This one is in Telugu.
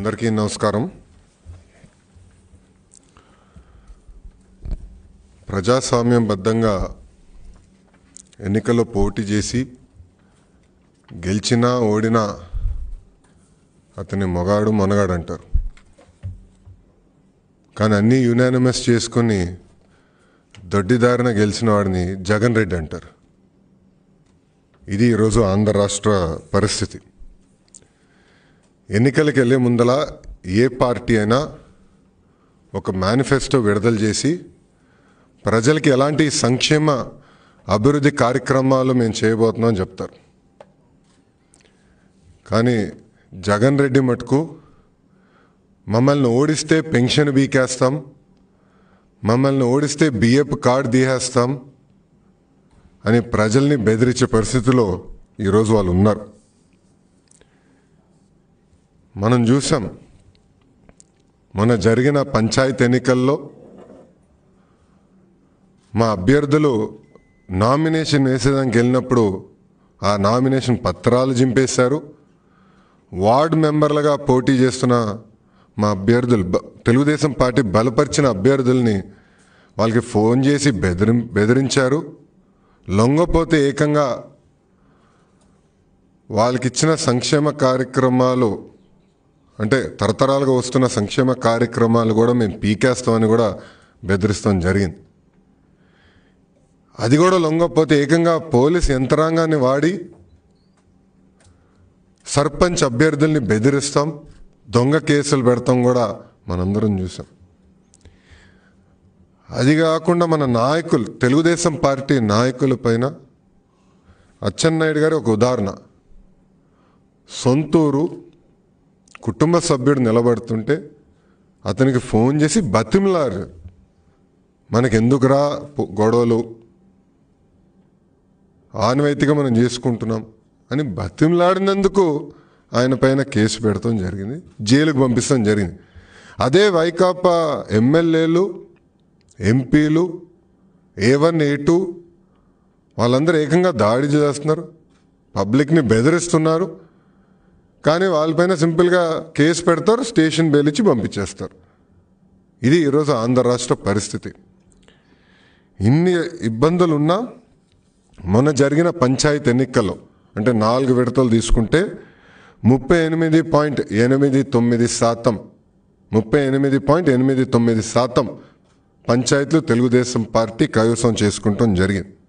అందరికీ నమస్కారం ప్రజాస్వామ్యబద్ధంగా ఎన్నికల్లో పోటీ చేసి గెలిచినా ఓడినా అతని మొగాడు మొనగాడు అంటారు కానీ అన్నీ యునానిమస్ చేసుకొని దొడ్డిదారిన గెలిచిన వాడిని జగన్ రెడ్డి అంటారు ఇది ఈరోజు ఆంధ్ర రాష్ట్ర పరిస్థితి ఎన్నికలకు వెళ్ళే ముందల ఏ పార్టీ అయినా ఒక మేనిఫెస్టో విడుదల చేసి ప్రజలకి ఎలాంటి సంక్షేమ అభివృద్ధి కార్యక్రమాలు మేము చేయబోతున్నాం అని చెప్తారు కానీ జగన్ రెడ్డి మటుకు మమ్మల్ని ఓడిస్తే పెన్షన్ బీకేస్తాం మమ్మల్ని ఓడిస్తే బిఎఫ్ కార్డు తీసేస్తాం అని ప్రజల్ని బెదిరించే పరిస్థితిలో ఈరోజు వాళ్ళు ఉన్నారు మనం చూసాం మొన్న జరిగిన పంచాయతీ ఎన్నికల్లో మా అభ్యర్థులు నామినేషన్ వేసేదానికి వెళ్ళినప్పుడు ఆ నామినేషన్ పత్రాలు చింపేశారు వార్డు మెంబర్లుగా పోటీ చేస్తున్న మా అభ్యర్థులు బ- తెలుగుదేశం పార్టీ బలపరిచిన అభ్యర్థుల్ని వాళ్ళకి ఫోన్ చేసి బెదిరి బెదిరించారు లొంగపోతే ఏకంగా వాళ్ళకి ఇచ్చిన సంక్షేమ కార్యక్రమాలు అంటే తరతరాలుగా వస్తున్న సంక్షేమ కార్యక్రమాలు కూడా మేము పీకేస్తామని కూడా బెదిరిస్తాం జరిగింది అది కూడా లొంగకపోతే ఏకంగా పోలీస్ యంత్రాంగాన్ని వాడి సర్పంచ్ అభ్యర్థుల్ని బెదిరిస్తాం దొంగ కేసులు పెడతాం కూడా మనందరం చూసాం అది కాకుండా మన నాయకులు తెలుగుదేశం పార్టీ నాయకుల పైన అచ్చెన్నాయుడు గారి ఒక ఉదాహరణ సొంతూరు కుటుంబ సభ్యుడు నిలబడుతుంటే అతనికి ఫోన్ చేసి బతిమలారు మనకి ఎందుకురా పొ- గొడవలు ఆనవాయితీగా మనం చేసుకుంటున్నాం అని బతిమలాడినందుకు ఆయన పైన కేసు పెడతాం జరిగింది జైలుకు పంపిస్తాం జరిగింది అదే వైకాపా ఎమ్మెల్యేలు ఎంపీలు ఏ వన్ ఏ టూ వాళ్ళందరూ ఏకంగా దాడి చేస్తున్నారు పబ్లిక్ని బెదిరిస్తున్నారు కానీ వాళ్ళపైన సింపుల్గా కేసు పెడతారు స్టేషన్ బెయిల్ ఇచ్చి పంపించేస్తారు ఇది ఈరోజు ఆంధ్ర రాష్ట్ర పరిస్థితి ఇన్ని ఇబ్బందులు ఉన్నా మొన్న జరిగిన పంచాయతీ ఎన్నికల్లో అంటే నాలుగు విడతలు తీసుకుంటే ముప్పై ఎనిమిది పాయింట్ ఎనిమిది తొమ్మిది శాతం ముప్పై ఎనిమిది పాయింట్ ఎనిమిది తొమ్మిది శాతం పంచాయతీలు తెలుగుదేశం పార్టీ కైవసం చేసుకుంటాం జరిగింది